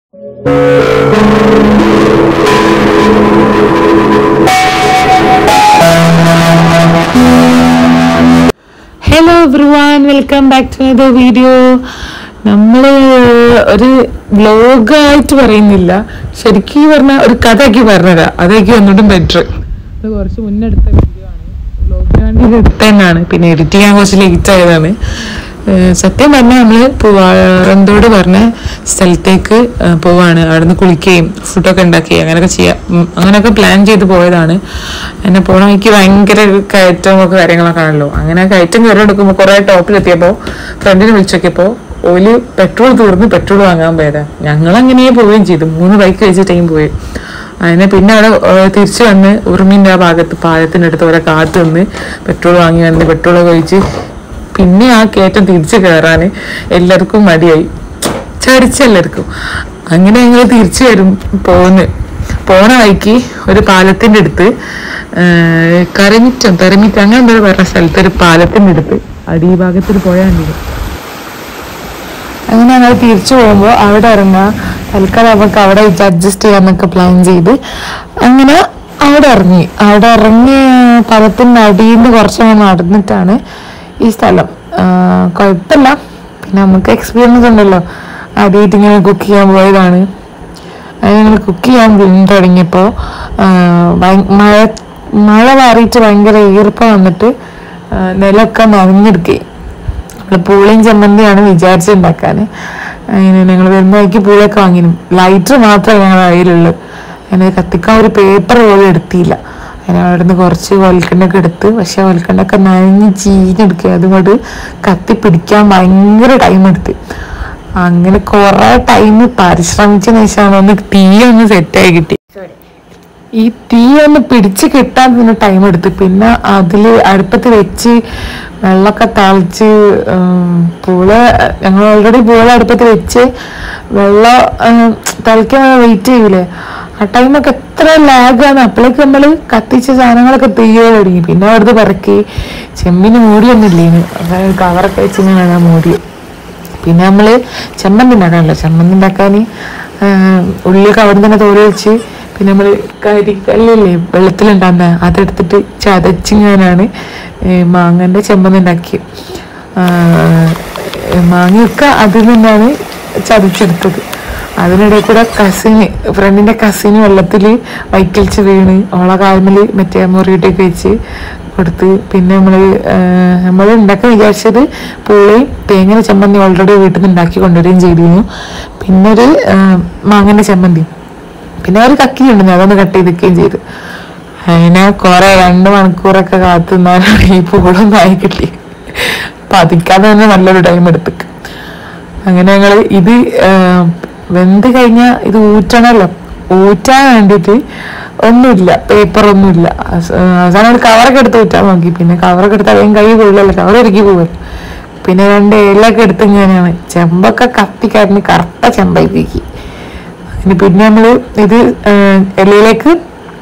Hello everyone welcome back to another video നമ്മൾ ഒരു വ്ലോഗായിട്ട് പറയുന്നില്ല ശരിക്കും പറഞ്ഞ ഒരു കഥയാക്കി പറഞ്ഞുതരാം അതായിരിക്കും ഒന്നുകൂടി ബെറ്റർ ഇത് കുറച്ച് മുന്നെടുത്ത വീഡിയോ ആണ് വ്ലോഗിന് വേണ്ടി എടുത്ത തന്നെയാണ് പിന്നെ എഡിറ്റ് ചെയ്യാൻ കുറച്ച് ലേറ്റ് ആയതാണ് ഏഹ് സത്യം പറഞ്ഞാൽ നമ്മൾ പൂവാറന്തോട് പറഞ്ഞ സ്ഥലത്തേക്ക് ഏഹ് പോവാണ് അവിടുന്ന് കുളിക്കുകയും ഫുഡൊക്കെ ഉണ്ടാക്കി അങ്ങനെയൊക്കെ ചെയ്യാം ഉം, അങ്ങനെയൊക്കെ പ്ലാൻ ചെയ്ത് പോയതാണ് എന്നെ പോണ വഴിക്ക് ഭയങ്കര ഒരു കയറ്റവും ഒക്കെ കാര്യങ്ങളൊക്കെ ആണല്ലോ അങ്ങനെ കയറ്റം കയറി എടുക്കുമ്പോൾ കുറേ ടോപ്പിലെത്തിയപ്പോൾ ഫ്രണ്ടിനെ വിളിച്ചോക്കിയപ്പോൾ ഓല് പെട്രോൾ തീർന്ന് പെട്രോൾ വാങ്ങാൻ പോയതാ ഞങ്ങൾ അങ്ങനെ പോവുകയും ചെയ്തു മൂന്ന് ബൈക്ക് വെച്ചിട്ടേയും പോയി അതിനെ പിന്നെ അവിടെ ഏഹ്, തിരിച്ചു വന്ന് ഉറുമിൻ്റെ ആ ഭാഗത്ത് പാലത്തിൻ്റെ അടുത്ത് ഓരോ കാത്തു നിന്ന് പെട്രോൾ വാങ്ങി വന്ന് പെട്രോൾ ഒഴിച്ച് പിന്നെ ആ കയറ്റം തിരിച്ചു കയറാൻ എല്ലാവർക്കും മടിയായി ചടിച്ചെല്ലാവർക്കും അങ്ങനെ ഞങ്ങൾ തിരിച്ചു വരും പോന്ന് പോണ വഴിക്ക് ഒരു പാലത്തിൻ്റെ അടുത്ത് ഏഹ്, കരമിറ്റം തെരമിറ്റം അങ്ങനെ എന്താ പറഞ്ഞ സ്ഥലത്ത് ഒരു പാലത്തിൻ്റെ അടുത്ത് അടിഭാഗത്തിൽ പോയാൽ അങ്ങനെ ഞങ്ങൾ തിരിച്ചു പോകുമ്പോൾ അവിടെ ഇറങ്ങുക തൽക്കാലം നമുക്ക് അവിടെ വെച്ച് അഡ്ജസ്റ്റ് ചെയ്യാന്നൊക്കെ പ്ലാൻ ചെയ്ത് അങ്ങനെ അവിടെ ഇറങ്ങി അവിടെ ഇറങ്ങി പലത്തിൻ്റെ അടിയിൽ നിന്ന് കുറച്ച് അങ്ങ് നടന്നിട്ടാണ് ഈ സ്ഥലം ആ, കുഴപ്പമില്ല പിന്നെ നമുക്ക് എക്സ്പീരിയൻസ് ഉണ്ടല്ലോ ആദ്യമായിട്ട് ഇങ്ങനെ കുക്ക് ചെയ്യാൻ പോയതാണ് അത് ഞങ്ങൾ കുക്ക് ചെയ്യാൻ വീണ്ടും തുടങ്ങിയപ്പോൾ മഴ മഴ മാറിയിട്ട് ഭയങ്കര ഈർപ്പം വന്നിട്ട് ആ, നിലമൊക്കെ നനഞ്ഞെടുക്കുകയും നമ്മള് പൂളിയും ചമ്മന്തിയാണ് വിചാരിച്ചുണ്ടാക്കാൻ അങ്ങനെ ഞങ്ങൾ വരുമ്പോഴേക്ക് പൂളൊക്കെ വാങ്ങിനും ലൈറ്റർ മാത്രമേ ഞങ്ങളുടെ കയ്യിലുള്ളൂ അങ്ങനെ കത്തിക്കാൻ ഒരു പേപ്പർ പോലും എടുത്തില്ല അങ്ങനെ അവിടെ നിന്ന് കുറച്ച് വൽക്കണ്ടൊക്കെ എടുത്ത് പക്ഷെ വൽക്കണ്ടൊക്കെ നനഞ്ഞ് ചീഞ്ഞെടുക്കുക അതുകൊണ്ട് കത്തി പിടിക്കാൻ ഭയങ്കര ടൈം എടുത്ത് അങ്ങനെ കുറെ ടൈം പരിശ്രമിച്ചതിന് ശേഷമാണ് ഒന്ന് തീ ഒന്ന് സെറ്റായി കിട്ടി ഈ തീ ഒന്ന് പിടിച്ച് കിട്ടാൻ തന്നെ ടൈം എടുത്ത് പിന്നെ അതില് അടുപ്പത്ത് വെച്ച് വെള്ളമൊക്കെ തളിച്ച് ഉം, പൂള ഞങ്ങൾ ഓൾറെഡി പൂള അടുപ്പത്ത് വെച്ച് വെള്ളം ഉം, തിളയ്ക്കാൻ വെയിറ്റ് ചെയ്യൂലേ ആ ടൈമൊക്കെ എത്ര ലാഗാണ് അപ്പോഴേക്ക് നമ്മൾ കത്തിച്ച സാധനങ്ങളൊക്കെ തീയോടെ തുടങ്ങി പിന്നെ അവിടുന്ന് പിറക്കി ചെമ്മിന് മൂടിയൊന്നുമില്ലേന് അതായത് കവറൊക്കെ വെച്ച് ഇങ്ങനെ മൂടി പിന്നെ നമ്മള് ചമ്മന്തി ഉണ്ടാക്കാനല്ലോ ചമ്മന്തി ഉണ്ടാക്കാൻ ഉള്ളിയൊക്കെ അവിടെ തന്നെ തോല് വെച്ച് പിന്നെ നമ്മള് കരിക്കല്ലില്ലേ വെള്ളത്തിലുണ്ടാകുന്ന അതെടുത്തിട്ട് ചതച്ചിങ്ങാനാണ് മാങ്ങന്റെ ചമ്മന്തി ഉണ്ടാക്കിയത് മാങ്ങയൊക്കെ അതിൽ നിന്നാണ് ചതച്ചെടുത്തത് അതിനിടെ കൂടെ കസിന് ഫ്രണ്ടിന്റെ കസിന് വെള്ളത്തിൽ വൈക്കലിച്ച് വീണ് ഓളെ കാൽമല് മറ്റേ മുറിയിട്ടൊക്കെ വെച്ച് കൊടുത്ത് പിന്നെ നമ്മള് നമ്മൾ ഉണ്ടാക്കാൻ വിചാരിച്ചത് പൂളയും തേങ്ങ ചമ്മന്തി ഓൾറെഡി വീട്ടിൽ നിന്ന് ഉണ്ടാക്കി കൊണ്ടുവരികയും ചെയ്തിരുന്നു പിന്നെ ഒരു ആ, മാങ്ങന്റെ ചമ്മന്തി പിന്നെ ഒരു കക്കി ഉണ്ടെന്ന് അതൊന്ന് കട്ട് ചെയ്തൊക്കെയും ചെയ്തു അതിനെ കുറെ രണ്ട് മണിക്കൂറൊക്കെ കാത്തു നിന്നാലാണ് ഈ പൂളൊന്നും ആയി കിട്ടി പതിക്കാതെ തന്നെ നല്ലൊരു ടൈം എടുത്തു അങ്ങനെ ഞങ്ങള് ഇത് ആ, വെന്ത് കഴിഞ്ഞാൽ ഇത് ഊറ്റണല്ലോ ഊറ്റാൻ വേണ്ടിയിട്ട് ഒന്നുമില്ല പേപ്പർ ഒന്നുമില്ല അവസ- ആ, അവസാനം ഒരു കവറൊക്കെ എടുത്ത് ഊറ്റാൻ നോക്കി പിന്നെ കവറൊക്കെ എടുത്ത് അധികം കൈ കൊള്ളല്ലോ കവർ ഇറക്കി പോകും പിന്നെ രണ്ട് ഇലൊക്കെ എടുത്ത് ഇങ്ങനെയാണ് ചെമ്പൊക്കെ കത്തിക്കാരന് കറുത്ത ചെമ്പായിപ്പിക്കി അങ്ങനെ പിന്നെ നമ്മള് ഇത് ആ, ഇലയിലേക്ക്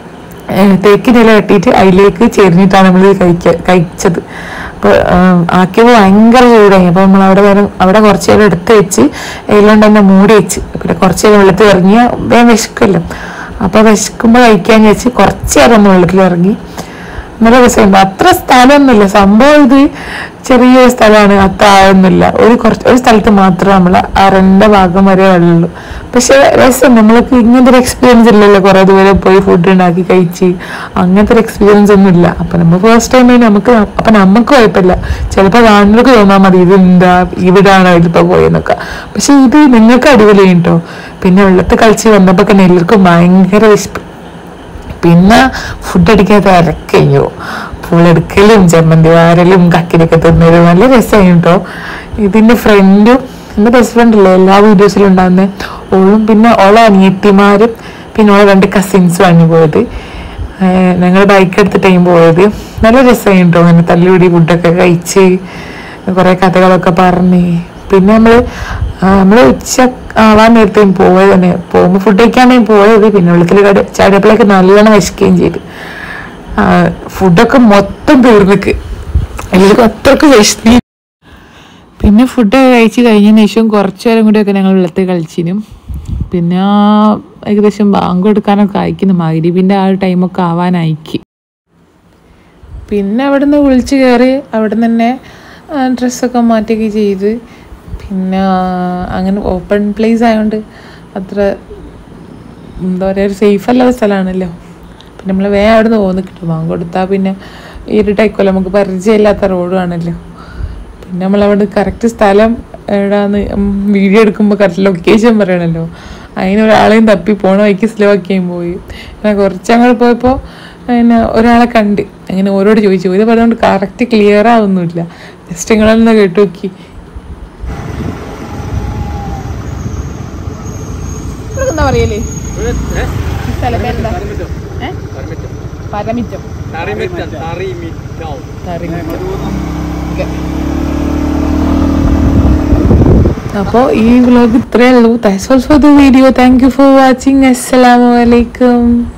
തേക്കിനില കെട്ടിയിട്ട് അതിലേക്ക് ചെരിഞ്ഞിട്ടാണ് നമ്മൾ കഴിക്ക കഴിച്ചത് അപ്പോൾ ആക്കിയപ്പോൾ ഭയങ്കര ചൂടായി അപ്പോൾ നമ്മൾ അവിടെ വേറെ അവിടെ കുറച്ച് നേരം എടുത്ത് വെച്ച് അതിലുകൊണ്ട് തന്നെ മൂടി വെച്ച് പിന്നെ കുറച്ച് നേരം വെള്ളത്തിൽ ഇറങ്ങിയ വേഗം വിശക്കുമല്ലോ അപ്പോൾ വിശക്കുമ്പോൾ കഴിക്കാന്ന് വെച്ച് കുറച്ച് നേരം ഒന്ന് വെള്ളത്തിൽ ഇറങ്ങി നല്ല രസമുണ്ട് അത്ര സ്ഥലമൊന്നുമില്ല സംഭവം ഇത് ചെറിയൊരു സ്ഥലമാണ് അത്ര ആഴൊന്നുമില്ല ഒരു കുറച്ച് ഒരു സ്ഥലത്ത് മാത്രമേ നമ്മൾ അരണ്ട ഭാഗം വരെ വെള്ളമുള്ളൂ പക്ഷെ രസം നമ്മൾക്ക് ഇങ്ങനത്തെ ഒരു എക്സ്പീരിയൻസ് ഇല്ലല്ലോ കുറെ ദൂരം പോയി ഫുഡ് ഉണ്ടാക്കി കഴിച്ച് അങ്ങനത്തെ ഒരു എക്സ്പീരിയൻസ് ഒന്നും ഇല്ല അപ്പൊ നമ്മൾ ഫസ്റ്റ് ടൈം നമുക്ക് അപ്പൊ നമുക്ക് കുഴപ്പമില്ല ചിലപ്പോൾ കാണുന്നവർക്ക് തോന്നാൻ മതി ഇത് എന്താ ഇവിടാണോ ഇതിപ്പോ പോയെന്നൊക്കെ പക്ഷെ ഇത് നിങ്ങൾക്ക് അടിപൊളിയാണ് കേട്ടോ പിന്നെ വെള്ളത്തിൽ കളിച്ച് വന്നപ്പോ തന്നെ എല്ലാവർക്കും ഭയങ്കര വിശപ്പ് പിന്നെ ഫുഡ് അടിക്കാത്ത ഇറക്കയ്യോ പൂളെടുക്കലും ചമ്മന്തി വാരലും കക്കിലൊക്കെ തിന്നലും നല്ല രസമായി കേട്ടോ ഇതിന്റെ ഫ്രണ്ടും എന്റെ ബെസ്റ്റ് ഫ്രണ്ട് അല്ലേ എല്ലാ വീഡിയോസിലും ഉണ്ടാകുന്ന ഓളും പിന്നെ ഓളെ അനിയത്തിമാരും പിന്നെ ഓളെ രണ്ട് കസിൻസും ആണ് പോയത് ഞങ്ങൾ ബൈക്ക് എടുത്തിട്ടാണ് പോയത് നല്ല രസമായി കേട്ടോ അങ്ങനെ തല്ലുപിടി ഫുഡൊക്കെ കഴിച്ച് കുറെ കഥകളൊക്കെ പറഞ്ഞ് പിന്നെ നമ്മള് ആ, നമ്മള് ഉച്ച ആവാൻ നേരത്തേയും പോയത് തന്നെ പോകുമ്പോൾ ഫുഡ് കഴിക്കാനായി പോയത് പിന്നെ വെള്ളത്തിൽ കട ചാടിയപ്പോഴേക്ക് നല്ലോണം വിശക്കുകയും ചെയ്തു ആ, ഫുഡൊക്കെ മൊത്തം തീർന്നിക്ക് എല്ലാവർക്കും അത്രക്ക് വിശന്നി പിന്നെ ഫുഡ് കഴിച്ച് കഴിഞ്ഞതിന് ശേഷം കുറച്ചു നേരം കൂടിയൊക്കെ ഞങ്ങൾ വെള്ളത്തിൽ കളിച്ചിനും പിന്നെ ഏകദേശം ബാങ്ക് കൊടുക്കാനൊക്കെ അയക്കുന്നു മഗ്രിബിൻ്റെ ആ ഒരു ടൈമൊക്കെ ആവാനായിക്ക് പിന്നെ അവിടുന്ന് വിളിച്ച് കയറി അവിടെ നിന്ന് തന്നെ ഡ്രസ്സൊക്കെ മാറ്റുകയൊക്കെ ചെയ്ത് പിന്നെ അങ്ങനെ ഓപ്പൺ പ്ലേസ് ആയതുകൊണ്ട് അത്ര എന്താ പറയുക ഒരു സേഫ് അല്ലാത്ത സ്ഥലമാണല്ലോ പിന്നെ നമ്മൾ വേഗം അവിടെ നിന്ന് പോകുന്നു കിട്ടും ബാങ്ക് കൊടുത്താൽ പിന്നെ ഇരുട്ടായിക്കോല്ലോ നമുക്ക് പരിചയമില്ലാത്ത റോഡുമാണല്ലോ പിന്നെ നമ്മളവിടെ കറക്റ്റ് സ്ഥലം എവിടാന്ന് വീഡിയോ എടുക്കുമ്പോൾ കറക്റ്റ് ലൊക്കേഷൻ പറയണല്ലോ അതിന് ഒരാളെയും തപ്പി പോണ വഴിക്ക് സ്ലോ ആക്കിയും പോയി അങ്ങനെ കുറച്ച് അങ്ങോട്ട് പോയപ്പോൾ പിന്നെ ഒരാളെ കണ്ട് അങ്ങനെ ഓരോട് ചോദിച്ചു ഇത് പറഞ്ഞുകൊണ്ട് കറക്റ്റ് ക്ലിയർ ആവുന്നില്ല ജസ്റ്റ് നിങ്ങളൊന്ന് കേട്ടു നോക്കി എന്താ പറയല്ലേ ഈ സ്ഥലപ്പേരെന്താ ഏ പരമിറ്റം Tarimittan, Tarimittan. അപ്പോൾ ഈ വ്ലോഗ് ഇത്രയേ ഉള്ളൂ thanks for the video thank you for watching അസ്സലാമു അലൈക്കും